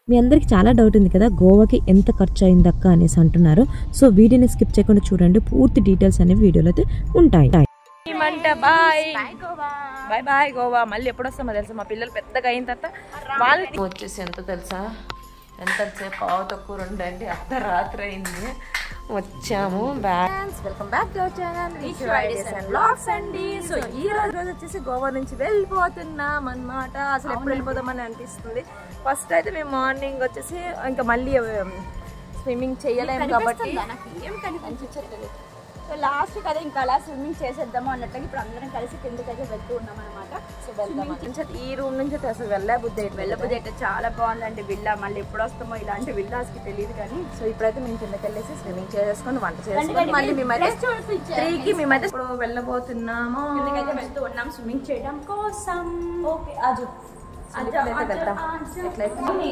మీ అందరికి చాలా డౌట్ ఉంది కదా గోవాకి ఎంత ఖర్చు అయిందక్క అనేసి అంటున్నారు సో వీడియోని స్కిప్ చేయకుండా చూడండి పూర్తి డీటెయిల్స్ అనేవి వీడియోలో అయితే ఉంటాయి ఏమంట బాయ్ బాయ్ బాయ్ గోవా మళ్ళీ ఎప్పుడు వస్తామో తెలుసా మా పిల్లలు పెద్దగా అయిన తర్వాత వాళ్ళు వచ్చేసి ఎంత తెలుసా ఎంత సేపు పావు తక్కువ రెండండి అర్ధరాత్రి అయింది వచ్చాము back welcome back to our channel blogs అండి సో ఈ రోజు రోజు వచ్చేసి గోవా నుంచి వెళ్ళిపోతున్నాం అన్నమాట అసలు ఎప్పుడు వెళ్ళిపోదామని అనిపిస్తుంది ఫస్ట్ అయితే మేము మార్నింగ్ వచ్చేసి ఇంకా మళ్ళీ స్విమ్మింగ్ చేయలేము కాబట్టి ఏం కనిపించట్లేదు సో లాస్ట్ కదా ఇంకా అలా స్విమ్మింగ్ చేసేద్దాము అన్నట్టుగా ఇప్పుడు అందరం కలిసి కిందకైతే వెళ్తూ ఉన్నాం అనమాట సో వెళ్దాం నుంచి ఈ రూమ్ నుంచి అయితే అసలు వెళ్ళే బుద్ధి అయితే వెళ్ళబోతే అయితే చాలా బాగుందండి విల్లా మళ్ళీ ఎప్పుడు వస్తామో ఇలాంటి విల్లాస్కి తెలియదు కానీ సో ఇప్పుడైతే మేము కిందకి వెళ్ళేసి స్విమ్మింగ్ చేసేసుకొని వంట చేసుకొని మళ్ళీ మేమైతే త్రీకి మేమైతే ఇప్పుడు వెళ్ళబోతున్నాము కిందకైతే వెళ్తూ ఉన్నాం స్విమ్మింగ్ చేయడం కోసం ఓకే ఆజు ఇప్పుడైతే వెళ్దాం ఎట్లయితే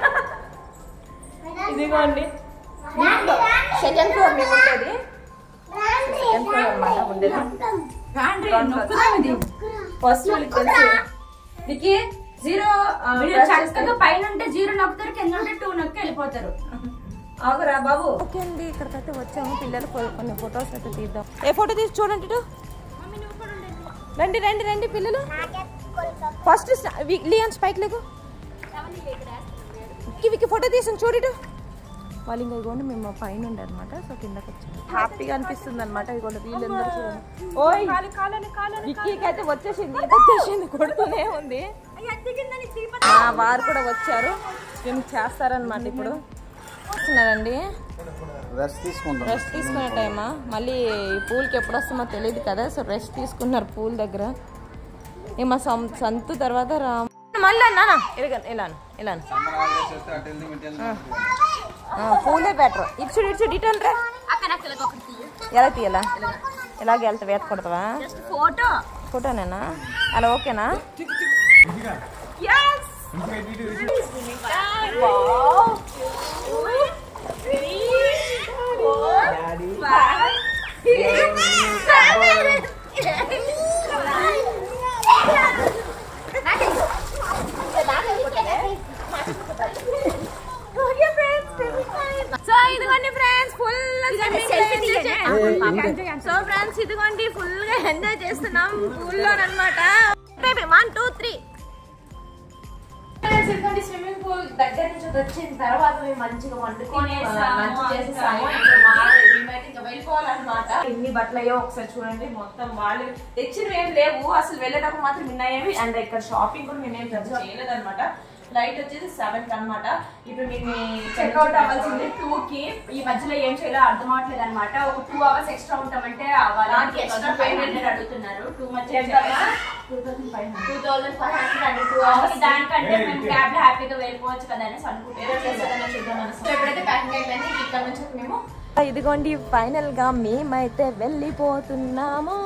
ఇదిగోండి సెకండ్ ఫ్లోర్ మేము ఉండేది సెకండ్ ఫ్లోర్ అనమాట ఉండేది ఫస్ట్ వాళ్ళకి తెలిసి దికి జీరో చక్కగా పైన ఉంటే జీరో నొక్కుతారు కింద ఉంటే టూ నొక్కి వెళ్ళిపోతారు ఆగురా బాబు ఓకే అండి ఇక్కడికైతే వచ్చాము పిల్లలు కొ- కొన్ని ఫొటోస్ అయితే తీద్దాం ఏ ఫోటో తీసి చూడండి ఇటు రండి రండి రండి పిల్లలు ఫస్ట్ లియాన్ స్పైక్ లేకు విక్కి విక్కి ఫోటో తీసాను చూడు వాళ్ళు ఇంకా ఇగోండి మేము పైన ఉండే అనమాట సో కిందకి వచ్చాము హ్యాపీగా అనిపిస్తుంది అనమాట ఇగోండి వీళ్ళందరూ చూడండి ఓయ్ విక్కీకి అయితే వచ్చేసింది వచ్చేసింది కొడుతూనే ఉంది ఆ, వారు కూడా వచ్చారు స్విమ్ చేస్తారనమాట ఇప్పుడు వస్తున్నారండి రెస్ట్ తీసుకుంటాం రెస్ట్ తీసుకునే టైమా మళ్ళీ ఈ పూల్కి ఎప్పుడు వస్తామో తెలియదు కదా సో రెస్ట్ తీసుకున్నారు పూల్ దగ్గర ఇక మా సం- సంతు తర్వాత రా మళ్ళీ నాన్న ఇలా ఇలా ఇలా పూలే బెటర్ ఇటు చూడు ఇటు చూడు ఇటు అంటే ఎలా తీయాలా ఎలాగ వెళ్తా వేత కొడతావా ఫోటో ఫోటోనేనా అలా ఓకేనా సో ఇదిగోండి ఫ్రెండ్స్ ఫుల్ సో ఫ్రెండ్స్ ఇదిగోండి ఫుల్ గా ఎంజాయ్ చేస్తున్నాం పూల్ లో అనమాట వన్ టూ త్రీ ఇదిగోండి స్విమ్మింగ్ పూల్ దగ్గర నుంచి వచ్చిన తర్వాత మేము మంచిగా వండుకొని లంచ్ చేసేసాము ఇంకా మా- మేమైతే ఇంకా వెళ్ళిపోవాలన్నమాట ఎన్ని బట్టలు అయ్యో ఒకసారి చూడండి మొత్తం వాళ్ళు తెచ్చినవి ఏం లేవు అసలు వెళ్ళేటప్పుడు మాత్రం ఉన్నాయేవి అండ్ ఇక్కడ షాపింగ్ కూడా మేమేం పెద్ద చేయలేదన్నమాట ఫ్లైట్ వచ్చేసి సెవెన్ కి అనమాట ఇప్పుడు మేము చెక్అవుట్ అవ్వాల్సింది టూ కి ఈ మధ్యలో ఏం చేయాలో అర్థం అవట్లేదు అనమాట ఒక టూ అవర్స్ ఎక్స్ట్రా ఉంటామంటే అవ్వాలి దానికి extra ఫైవ్ payment హండ్రెడ్ అడుగుతున్నారు టూ మధ్య two thousand five hundred two thousand five hundred అండి టూ అవర్స్ దానికంటే మేము క్యాబ్ లో హ్యాపీగా వెళ్ళిపోవచ్చు కదా అనేసి అనుకుంటున్నాం సో ఇప్పుడైతే ప్యాకింగ్ అయిపోయింది ఇక్కడ నుంచి మేము ఇదిగోండి ఫైనల్ గా మేమైతే వెళ్ళిపోతున్నాము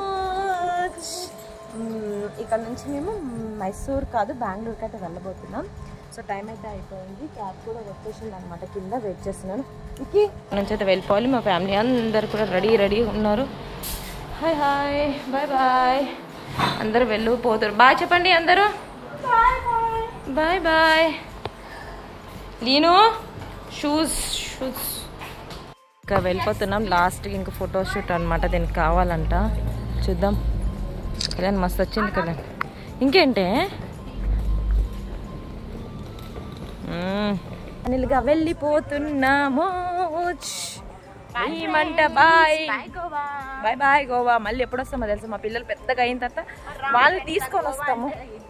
మ్మ్, ఇక్కడ నుంచి మేము మైసూర్ కాదు బెంగళూరుకి అయితే వెళ్ళబోతున్నాం సో టైం అయితే అయిపోయింది క్యాబ్ కూడా వచ్చేసింది అనమాట కింద వెయిట్ చేస్తున్నాను ఇంకి నుంచి అయితే వెళ్ళిపోవాలి మా ఫ్యామిలీ అందరు కూడా రెడీ రెడీ ఉన్నారు హాయ్ హాయ్ బాయ్ బాయ్ అందరు వెళ్ళిపోతారు బాయ్ చెప్పండి అందరూ బాయ్ బాయ్ లీను షూస్ షూస్ ఇంకా వెళ్ళిపోతున్నాం లాస్ట్ ఇంకా ఫోటో షూట్ అనమాట దీనికి కావాలంట చూద్దాం కళ్యాణ్ మస్తు వచ్చింది కదా ఇంకేంటే అనిల్గా వెళ్ళిపోతున్నాము ఏమంట బాయ్ బాయ్ బాయ్ గోవా మళ్ళీ ఎప్పుడు వస్తామో తెలుసా మా పిల్లలు పెద్దగా అయిన తర్వాత వాళ్ళని తీసుకొని వస్తాము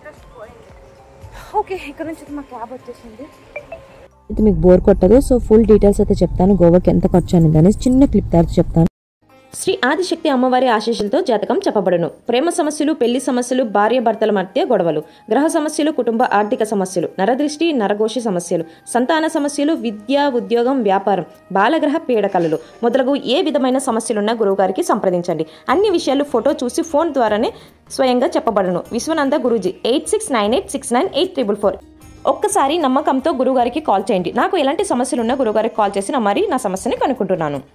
ఓకే ఇక్కడ నుంచి అయితే మా క్యాబ్ వచ్చేసింది అయితే మీకు బోర్ కొట్టదు సో ఫుల్ డీటెయిల్స్ అయితే చెప్తాను గోవాకి ఎంత ఖర్చు అనేది అనేసి చిన్న క్లిప్ తర్వాత చెప్తాను శ్రీ ఆదిశక్తి అమ్మవారి ఆశీస్సులతో జాతకం చెప్పబడును ప్రేమ సమస్యలు పెళ్లి సమస్యలు భార్య భర్తల మధ్య గొడవలు గ్రహ సమస్యలు కుటుంబ ఆర్థిక సమస్యలు నరదృష్టి నరఘోషి సమస్యలు సంతాన సమస్యలు విద్య ఉద్యోగం వ్యాపారం బాలగ్రహ పీడకలలు మొదలగు ఏ విధమైన సమస్యలున్నా గురువుగారికి సంప్రదించండి అన్ని విషయాలు ఫోటో చూసి ఫోన్ ద్వారానే స్వయంగా చెప్పబడును Vishwananda Guruji eight six nine eight six nine eight triple four ఒక్కసారి నమ్మకంతో గురుగారికి కాల్ చేయండి నాకు ఎలాంటి సమస్యలున్నా గురుగారికి కాల్ చేసి నా మరి నా సమస్యని కనుక్కుంటున్నాను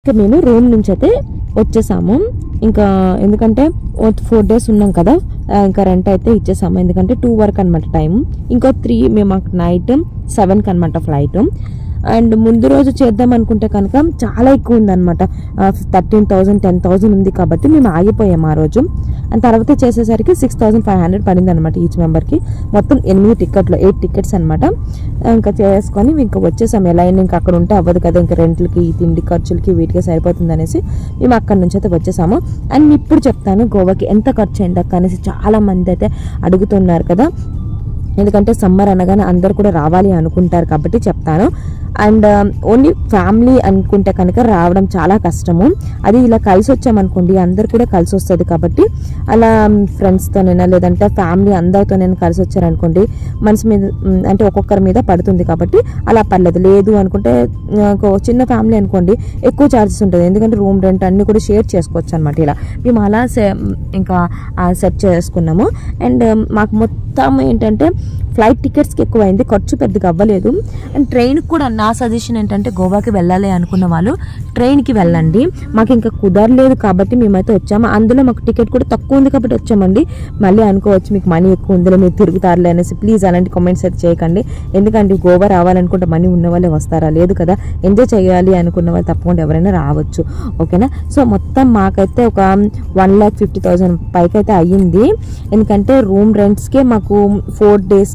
ఇంకా మేము రూమ్ నుంచి అయితే వచ్చేసాము ఇంకా ఎందుకంటే ఫోర్ డేస్ ఉన్నాం కదా ఆ, ఇంకా రెంట్ అయితే ఇచ్చేసాము ఎందుకంటే టూ వరకు అనమాట టైం ఇంకో త్రీ మేము నైట్ సెవెన్కి అనమాట ఫ్లైట్ అండ్ ముందు రోజు చేద్దాం అనుకుంటే కనుక చాలా ఎక్కువ ఉందన్నమాట థర్టీన్ థౌసండ్ టెన్ థౌసండ్ ఉంది కాబట్టి మేము ఆగిపోయాము ఆ రోజు అండ్ తర్వాత చేసేసరికి సిక్స్ థౌసండ్ ఫైవ్ హండ్రెడ్ పడింది అనమాట ఈచ్ మెంబర్కి మొత్తం ఎనిమిది టికెట్లు ఎయిట్ టికెట్స్ అనమాట ఇంకా చేసుకొని ఇంకా వచ్చేసాం ఎలా అయినా ఇంకా అక్కడ ఉంటే అవ్వదు కదా ఇంకా రెంట్లకి తిండి ఖర్చులకి వీటికి సరిపోతుంది అనేసి మేము అక్కడ నుంచి అయితే వచ్చేసాము అండ్ ఇప్పుడు చెప్తాను గోవాకి ఎంత ఖర్చు అయింది అక్క అనేసి చాలా మంది అయితే అడుగుతున్నారు కదా ఎందుకంటే సమ్మర్ అనగానే అందరు కూడా రావాలి అనుకుంటారు కాబట్టి చెప్తాను అండ్ ఓన్లీ ఫ్యామిలీ అనుకుంటే కనుక రావడం చాలా కష్టము అది ఇలా కలిసి వచ్చామనుకోండి అందరు కూడా కలిసి వస్తుంది కాబట్టి అలా ఫ్రెండ్స్తోనైనా లేదంటే ఫ్యామిలీ అందరితోనైనా కలిసి వచ్చారనుకోండి మనసు మీద ఉమ్, అంటే ఒక్కొక్కరి మీద పడుతుంది కాబట్టి అలా పర్లేదు లేదు అనుకుంటే ఆ, ఒక చిన్న ఫ్యామిలీ అనుకోండి ఎక్కువ ఛార్జెస్ ఉంటుంది ఎందుకంటే రూమ్ రెంట్ అన్ని కూడా షేర్ చేసుకోవచ్చు అనమాట ఇలా మేము అలా సే- ఇంకా సెట్ చేసుకున్నాము అండ్ మాకు మొత్తం ఏంటంటే ఫ్లైట్ టికెట్స్కి ఎక్కువ అయింది ఖర్చు పెద్దగా అవ్వలేదు అండ్ ట్రైన్కి కూడా నా సజెషన్ ఏంటంటే గోవాకి వెళ్ళాలి అనుకున్న వాళ్ళు ట్రైన్కి వెళ్ళండి మాకు ఇంకా కుదరలేదు కాబట్టి మేమైతే వచ్చాము అందులో మాకు టికెట్ కూడా తక్కువ ఉంది కాబట్టి వచ్చామండి మళ్ళీ అనుకోవచ్చు మీకు మనీ ఎక్కువ ఉందిలే మీరు తిరుగుతారులే అనేసి ప్లీజ్ అలాంటి కామెంట్స్ అయితే చేయకండి ఎందుకంటే గోవా రావాలనుకుంటే మనీ ఉన్న వాళ్ళే వస్తారా లేదు కదా ఎంజాయ్ చేయాలి అనుకున్న వాళ్ళు తప్పకుండా ఎవరైనా రావచ్చు ఓకేనా సో మొత్తం మాకైతే ఒక వన్ ల్యాక్ ఫిఫ్టీ థౌసండ్ పైకి అయితే అయ్యింది ఎందుకంటే రూమ్ రెంట్స్కే మాకు ఫోర్ డేస్కి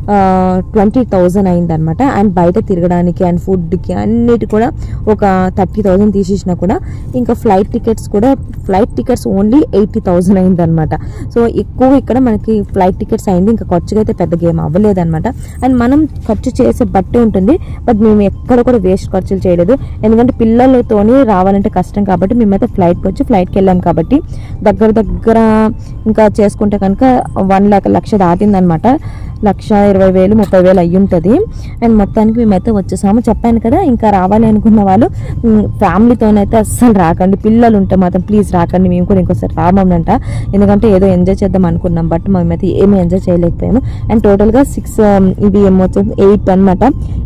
ట్వంటీ థౌజండ్ అయిందనమాట అండ్ బయట తిరగడానికి అండ్ ఫుడ్కి అన్నిటి కూడా ఒక థర్టీ థౌజండ్ తీసేసినా కూడా ఇంకా ఫ్లైట్ టికెట్స్ కూడా flight tickets only eighty thousand అయిందనమాట సో ఎక్కువ ఇక్కడ మనకి ఫ్లైట్ టికెట్స్ అయింది ఇంకా ఖర్చుగా అయితే పెద్ద గేమ్ అవ్వలేదన్నమాట అండ్ మనం ఖర్చు చేసే బట్టే ఉంటుంది బట్ మేము ఎక్కడ కూడా వేస్ట్ ఖర్చులు చేయలేదు ఎందుకంటే పిల్లలతోని రావాలంటే కష్టం కాబట్టి మేమైతే ఫ్లైట్కి వచ్చి ఫ్లైట్కి వెళ్ళాం కాబట్టి దగ్గర దగ్గర ఇంకా చేసుకుంటే కనుక వన్ ల్యాక్ లక్ష దాటిందనమాట లక్ష ఇరవై వేలు ముప్పై వేలు అయ్యి ఉంటుంది అండ్ మొత్తానికి మేమైతే వచ్చేసాము చెప్పాను కదా ఇంకా రావాలి అనుకున్న వాళ్ళు ఫ్యామిలీతోనైతే అస్సలు రాకండి పిల్లలు ఉంటే మాత్రం ప్లీజ్ రాకండి మేము కూడా ఇంకోసారి రామంట ఎందుకంటే ఏదో ఎంజాయ్ చేద్దాం అనుకున్నాం బట్ మేమైతే ఏమీ ఎంజాయ్ చేయలేకపోయాము అండ్ టోటల్గా సిక్స్ ఇది ఏమొచ్చింది ఎయిట్ అనమాట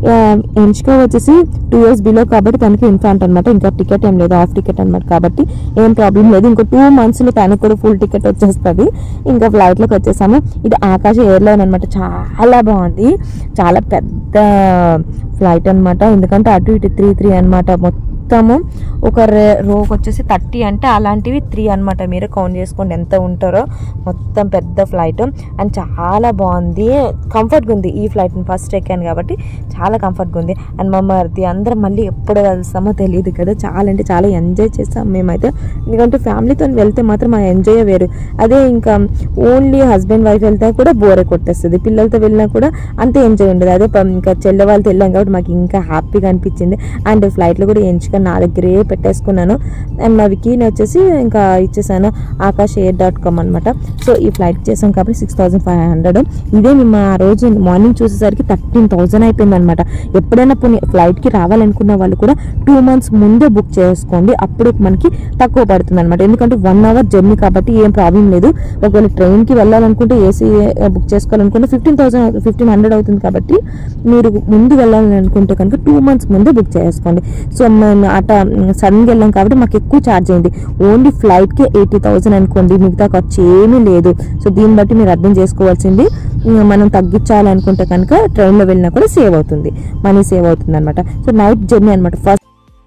ఎంచుకో వచ్చేసి టూ ఇయర్స్ బిలో కాబట్టి తనకి ఇన్ఫాంట్ అనమాట ఇంకా టికెట్ ఏం లేదు హాఫ్ టికెట్ అనమాట కాబట్టి ఏం ప్రాబ్లం లేదు ఇంకో టూ మంత్స్లో తనకు కూడా ఫుల్ టికెట్ వచ్చేస్తుంది ఇంకా ఫ్లైట్లోకి వచ్చేసాము ఇది ఆకాశ ఎయిర్లైన్ అనమాట చాలా బాగుంది చాలా పెద్ద ఫ్లైట్ అన్నమాట ఎందుకంటే అటు ఇటు త్రీ త్రీ అనమాట మొత్తము ఒక రే- రోకి వచ్చేసి థర్టీ అంటే అలాంటివి త్రీ అన్నమాట మీరు కౌంట్ చేసుకోండి ఎంత ఉంటారో మొత్తం పెద్ద ఫ్లైట్ అండ్ చాలా బాగుంది కంఫర్ట్గా ఉంది ఈ ఫ్లైట్ ఫస్ట్ ఎక్కాను కాబట్టి చాలా కంఫర్ట్గా ఉంది అండ్ మా మరిది అందరం మళ్ళీ ఎప్పుడు కలుస్తామో తెలియదు కదా చాలా అంటే చాలా ఎంజాయ్ చేస్తాం మేమైతే ఎందుకంటే ఫ్యామిలీతో వెళ్తే మాత్రం ఆ ఎంజాయ్ వేరు అదే ఇంకా ఓన్లీ హస్బెండ్ వైఫ్ వెళ్తే కూడా బోరే కొట్టేస్తుంది పిల్లలతో వెళ్ళినా కూడా అంతే ఎంజాయ్ ఉండదు అదే ప- ఇంకా చెల్లె వాళ్ళతో వెళ్ళాం కాబట్టి మాకు ఇంకా హ్యాపీగా అనిపించింది అండ్ ఫ్లైట్లో కూడా ఎంచుకొని నా దగ్గరే పెట్టేసుకున్నాను అండ్ మా వికీని వచ్చేసి ఇంకా ఇచ్చేసాను ఆకాశ్ ఎయిర్ డాట్ కామ్ అనమాట సో ఈ ఫ్లైట్ చేసాం కాబట్టి సిక్స్ థౌసండ్ ఫైవ్ హండ్రెడ్ ఇదే మేము ఆ రోజు మార్నింగ్ చూసేసరికి థర్టీన్ థౌసండ్ అయిపోయింది అనమాట ఎప్పుడైనా పోనీ ఫ్లైట్కి రావాలనుకున్న వాళ్ళు కూడా టూ మంత్స్ ముందే బుక్ చేసుకోండి అప్పుడు మనకి తక్కువ పడుతుంది అనమాట ఎందుకంటే వన్ అవర్ జర్నీ కాబట్టి ఏం ప్రాబ్లం లేదు ఒకవేళ ట్రైన్కి వెళ్ళాలనుకుంటే ఏసీ బుక్ చేసుకోవాలనుకుంటే ఫిఫ్టీన్ థౌసండ్ ఫిఫ్టీన్ హండ్రెడ్ అవుతుంది కాబట్టి మీరు ముందు వెళ్ళాలని అనుకుంటే కనుక టూ మంత్స్ ముందే బుక్ చేసుకోండి సో మేము అట సడన్గా వెళ్ళాం కాబట్టి మాకు ఎక్కువ ఛార్జ్ అయింది ఓన్లీ ఫ్లైట్కి ఎయిటీ థౌసండ్ అనుకోండి మిగతా ఖర్చు ఏమీ లేదు సో దీన్ని బట్టి మీరు అర్థం చేసుకోవాల్సింది ఉమ్, మనం తగ్గించాలనుకుంటే కనుక ట్రైన్లో వెళ్ళినా కూడా సేవ్ అవుతుంది మనీ సేవ్ అవుతుంది అనమాట సో నైట్ జర్నీ అనమాట ఫస్ట్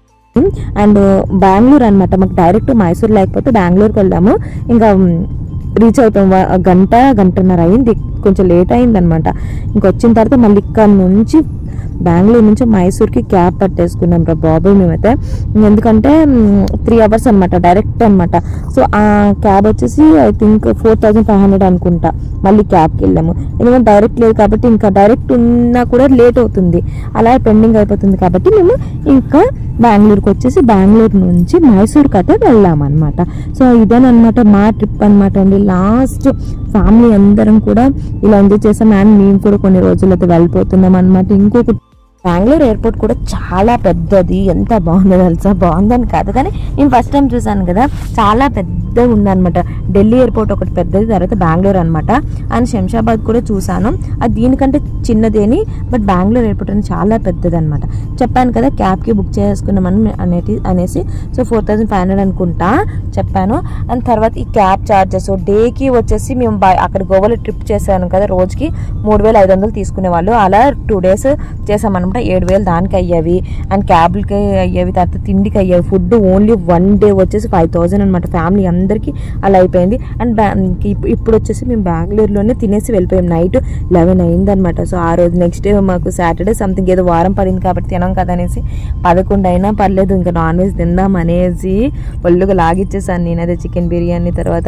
అండ్ బెంగళూరు అనమాట మాకు డైరెక్ట్ మైసూర్ లేకపోతే బెంగళూరుకి వెళ్ళాము ఇంకా రీచ్ అయిపోయాం వ- గంట గంటన్నర అయింది కొంచెం లేట్ అయింది అనమాట ఇంకొచ్చిన తర్వాత మళ్ళీ ఇక్కడ నుంచి బెంగళూరు నుంచి మైసూర్కి క్యాబ్ పట్టేసుకున్నాం రా బాబు మేమైతే ఎందుకంటే త్రీ అవర్స్ అనమాట డైరెక్ట్ అనమాట సో ఆ క్యాబ్ వచ్చేసి I think four thousand five hundred అనుకుంటా మళ్ళీ క్యాబ్కి వెళ్ళాము ఎందుకంటే డైరెక్ట్ లేదు కాబట్టి ఇంకా డైరెక్ట్ ఉన్నా కూడా లేట్ అవుతుంది అలా పెండింగ్ అయిపోతుంది కాబట్టి మేము ఇంకా బెంగళూరుకి వచ్చేసి బెంగళూరు నుంచి మైసూర్కి అయితే వెళ్ళామన్నమాట సో ఇదేనమాట మా ట్రిప్ అనమాట అండి లాస్ట్ ఫ్యామిలీ అందరం కూడా ఇలా ఎంజాయ్ చేసాం అండ్ మేము కూడా కొన్ని రోజులైతే వెళ్ళిపోతున్నాం అనమాట ఇంకొక బెంగళూరు ఎయిర్పోర్ట్ కూడా చాలా పెద్దది ఎంత బాగుందో తెలుసా బాగుందని కాదు కానీ నేను ఫస్ట్ టైం చూసాను కదా చాలా పెద్దగా ఉందన్నమాట ఢిల్లీ ఎయిర్పోర్ట్ ఒకటి పెద్దది తర్వాత బెంగళూరు అనమాట అండ్ శంషాబాద్ కూడా చూసాను అది దీనికంటే చిన్నది అని బట్ బెంగళూరు ఎయిర్పోర్ట్ అని చాలా పెద్దది అనమాట చెప్పాను కదా క్యాబ్కి బుక్ చేసుకున్నామని అనేటి అనేసి so four thousand five hundred అనుకుంటా చెప్పాను అండ్ తర్వాత ఈ క్యాబ్ ఛార్జెస్ డేకి వచ్చేసి మేము బై- అక్కడ గోవాలో ట్రిప్ చేశాను కదా రోజుకి మూడు వేల ఐదు వందలు తీసుకునేవాళ్ళు అలా టూ డేస్ చేసామన్నమాట ఏడు వేలు దానికి అయ్యేవి అండ్ క్యాబ్లకి అయ్యేవి తర్వాత తిండికి అయ్యేవి ఫుడ్ ఓన్లీ వన్ డే వచ్చేసి ఫైవ్ థౌసండ్ అనమాట ఫ్యామిలీ అందరికీ అలా అయిపోయింది అండ్ బ్యా- ఇప్- ఇప్పుడు వచ్చేసి మేము బెంగళూరులోనే తినేసి వెళ్ళిపోయాం నైట్ లెవెన్ అయిందనమాట సో ఆ రోజు నెక్స్ట్ డే మాకు సాటర్డే సంథింగ్ ఏదో వారం పడింది కాబట్టి తినాం కదా అనేసి పదకొండు అయినా పర్లేదు ఇంకా నాన్ వెజ్ తిందాం అనేసి ఒళ్ళుగా లాగిచ్చేసాను నేనైతే చికెన్ బిర్యానీ తర్వాత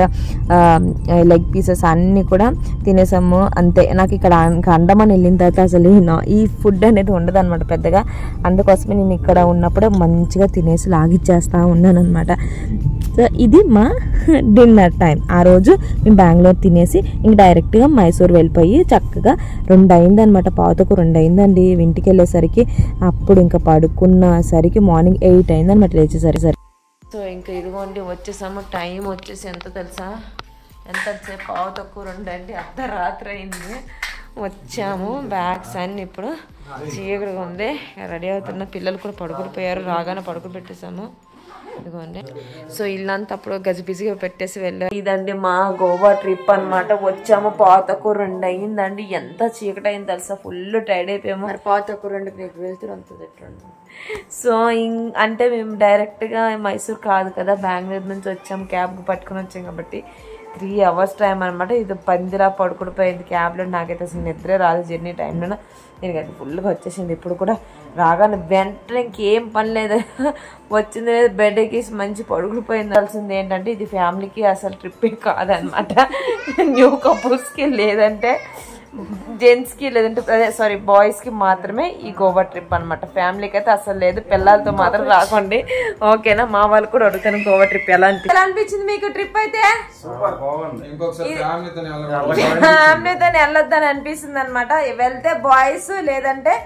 లెగ్ పీసెస్ అన్నీ కూడా తినేసాము అంతే నాకు ఇక్కడ ఇంకా అండమాన్ వెళ్ళిన తర్వాత అసలు ఈ నా- ఈ ఫుడ్ అనేది ఉండదు అనమాట పెద్దగా అందుకోసమే నేను ఇక్కడ ఉన్నప్పుడు మంచిగా తినేసి లాగిచ్చేస్తా ఉన్నాను అనమాట సో ఇది మా డిన్నర్ టైం ఆ రోజు మేము బెంగళూరు తినేసి ఇంక డైరెక్ట్గా మైసూర్ వెళ్ళిపోయి చక్కగా రెండు అయిందనమాట పావుతకు రెండు అయిందండి ఇంటికి వెళ్ళేసరికి అప్పుడు ఇంకా పడుకున్న సరికి మార్నింగ్ ఎయిట్ అయిందనమాట లేచేసరికి సో ఇంకా ఇదిగోండి వచ్చేసాము టైం వచ్చేసి ఎంత తెలుసా ఎంతసేపు పావు తక్కువ రెండు అండి అర్ధరాత్రి అయింది వచ్చాము బ్యాగ్స్ అన్ని ఇప్పుడు చీకటిగా ఉంది రెడీ అవుతున్న పిల్లలు కూడా పడుకుని పోయారు రాగానే పడుకుని పెట్టేశాము ఇదిగోండి సో ఇల్లంతా అప్పుడు గజిబిజిగా పెట్టేసి వెళ్ళారు ఇదండి మా గోవా ట్రిప్ అన్నమాట వచ్చాము పాతకు రెండు అయ్యిందండి ఎంత చీకటి అయింది తెలుసా ఫుల్ టైర్డ్ అయిపోయాము మరి పాత ఒక రెండు నీకు వెళ్తురు అంత తిట్టండి సో ఇం అంటే మేము డైరెక్ట్గా మైసూర్ కాదు కదా బెంగళూరు నుంచి వచ్చాం క్యాబ్ పట్టుకొని వచ్చాం కాబట్టి త్రీ అవర్స్ టైం అనమాట ఇది పందిలా పడుకుడిపోయింది క్యాబ్లో నాకైతే అసలు నిద్రే రాదు జర్నీ టైంలో దీనికి అయితే ఫుల్గా వచ్చేసింది ఇప్పుడు కూడా రాగానే వెంటనే ఇంకేం పని లేదు వచ్చింది లేదు బెడ్ ఎక్కేసి మంచి పడుకుడిపోయింది అలసింది ఏంటంటే ఇది ఫ్యామిలీకి అసలు ట్రిప్పే కాదనమాట న్యూ కపుల్స్కి లేదంటే జెంట్స్కి లేదంటే అదే సారీ బాయ్స్కి మాత్రమే ఈ గోవా ట్రిప్ అనమాట ఫ్యామిలీకి అయితే అసలు లేదు పిల్లలతో మాత్రం రాకండి ఓకేనా మా వాళ్ళు కూడా అడుగుతాను గోవా ట్రిప్ ఎలా అనిపి ఎలా అనిపించింది మీకు ట్రిప్ అయితే ఇంకొకసారి ఫ్యామిలీతో ఫ్యామిలీతో వెళ్ళొద్దని అనిపిస్తుంది అనమాట వెళ్తే బాయ్స్ లేదంటే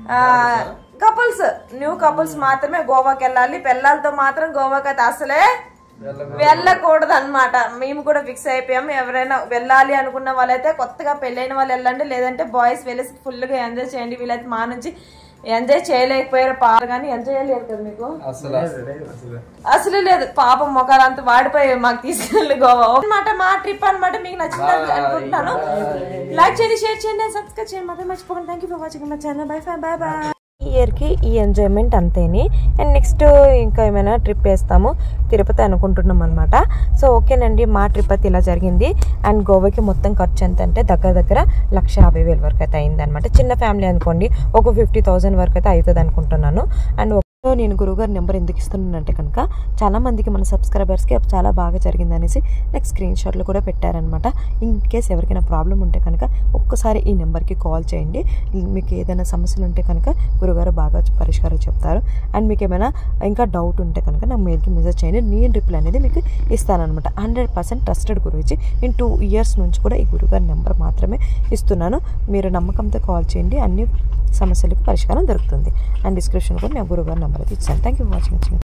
కపుల్స్ న్యూ కపుల్స్ మాత్రమే గోవాకి వెళ్ళాలి పిల్లలతో మాత్రం గోవాకి అయితే అసలే వెళ్ళకూడదు అనమాట మేము కూడా ఫిక్స్ అయిపోయాము ఎవరైనా వెళ్ళాలి అనుకున్న వాళ్ళైతే కొత్తగా పెళ్ళైన వాళ్ళు వెళ్ళండి లేదంటే బాయ్స్ వెళ్ళేసి ఫుల్గా ఎంజాయ్ చేయండి వీళ్ళైతే మా నుంచి ఎంజాయ్ చేయలేకపోయారు పాలు కానీ ఎంజాయ్ చేయలేదు కదా మీకు అసలు అసలు లేదు పాపం మొక్కలు అంతా వాడిపోయి మాకు తీసుకెళ్ళి గోవా అనమాట మా ట్రిప్ అన్నమాట మీకు నచ్చిందని అనుకుంటున్నాను లైక్ చేయండి షేర్ చేయండి సబ్స్క్రైబ్ చేయండి మాత్రం మర్చిపోకండి thank you for watching my channel bye bye bye bye ఈ ఇయర్కి ఈ ఎంజాయ్మెంట్ అంతేని అండ్ నెక్స్ట్ ఇంకా ఏమైనా ట్రిప్ వేస్తాము తిరుపతి అనుకుంటున్నాం అనమాట సో ఓకేనండి మా ట్రిప్ అయితే ఇలా జరిగింది అండ్ గోవాకి మొత్తం ఖర్చు ఎంత అంటే దగ్గర దగ్గర లక్ష యాభై వేల వరకు అయితే అయింది అనమాట చిన్న ఫ్యామిలీ అనుకోండి ఒక ఫిఫ్టీ థౌసండ్ వరకు అయితే అవుతుంది అనుకుంటున్నాను అండ్ సో నేను గురువుగారి నెంబర్ ఎందుకు ఇస్తున్నానంటే కనుక చాలా మందికి మన సబ్స్క్రైబర్స్కి చాలా బాగా జరిగింది అనేసి నాకు స్క్రీన్ షాట్లు కూడా పెట్టారనమాట ఇన్ కేస్ ఎవరికైనా ప్రాబ్లం ఉంటే కనుక ఒక్కసారి ఈ నెంబర్కి కాల్ చేయండి మీకు ఏదైనా సమస్యలు ఉంటే కనుక గురుగారు బాగా పరిష్కారం చెప్తారు అండ్ మీకు ఏమైనా ఇంకా డౌట్ ఉంటే కనుక నా మెయిల్కి మెసేజ్ చేయండి నేను రిప్లై అనేది మీకు ఇస్తానఅనమాట హండ్రెడ్ పర్సెంట్ ట్రస్టెడ్ గురించి నేను టూ ఇయర్స్ నుంచి కూడా ఈ గురుగారి నెంబర్ మాత్రమే ఇస్తున్నాను మీరు నమ్మకంతో కాల్ చేయండి అన్ని సమస్యలకు పరిష్కారం దొరుకుతుంది అండ్ డిస్క్రిప్షన్ కూడా నా గురుగారి నెంబర్ అయితే ఇచ్చాను థ్యాంక్ యూ ఫర్ వాచింగ్